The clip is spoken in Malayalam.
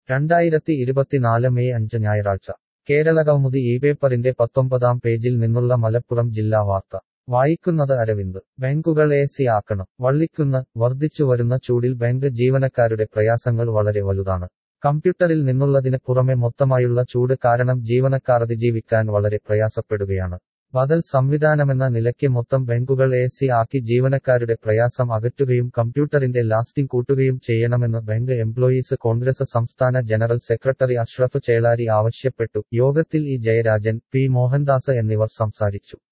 രണ്ടായിരത്തി ഇരുപത്തിനാല് മെയ് അഞ്ച് ഞായറാഴ്ച കേരളകൗമുദി ഈ പേപ്പറിന്റെ പത്തൊമ്പതാം പേജിൽ നിന്നുള്ള മലപ്പുറം ജില്ലാ വാർത്ത വായിക്കുന്നത് അരവിന്ദ് ബാങ്കുകൾ എ സി ആക്കണം വള്ളിക്കുന്ന് വർദ്ധിച്ചുവരുന്ന ചൂടിൽ ബാങ്ക് ജീവനക്കാരുടെ പ്രയാസങ്ങൾ വളരെ വലുതാണ് കമ്പ്യൂട്ടറിൽ നിന്നുള്ളതിന് പുറമെ മൊത്തമായുള്ള ചൂട് കാരണം ജീവനക്കാർ അതിജീവിക്കാൻ വളരെ പ്രയാസപ്പെടുകയാണ് ബദൽ സംവിധാനമെന്ന നിലയ്ക്ക് മൊത്തം ബാങ്കുകൾ എ സി ആക്കി ജീവനക്കാരുടെ പ്രയാസം അകറ്റുകയും കമ്പ്യൂട്ടറിന്റെ ലാസ്റ്റിംഗ് കൂട്ടുകയും ചെയ്യണമെന്ന് ബാങ്ക് എംപ്ലോയീസ് കോൺഗ്രസ് സംസ്ഥാന ജനറൽ സെക്രട്ടറി അഷ്റഫ് ചേളാരി ആവശ്യപ്പെട്ടു യോഗത്തിൽ ഇ ജയരാജൻ പി മോഹൻദാസ് എന്നിവർ സംസാരിച്ചു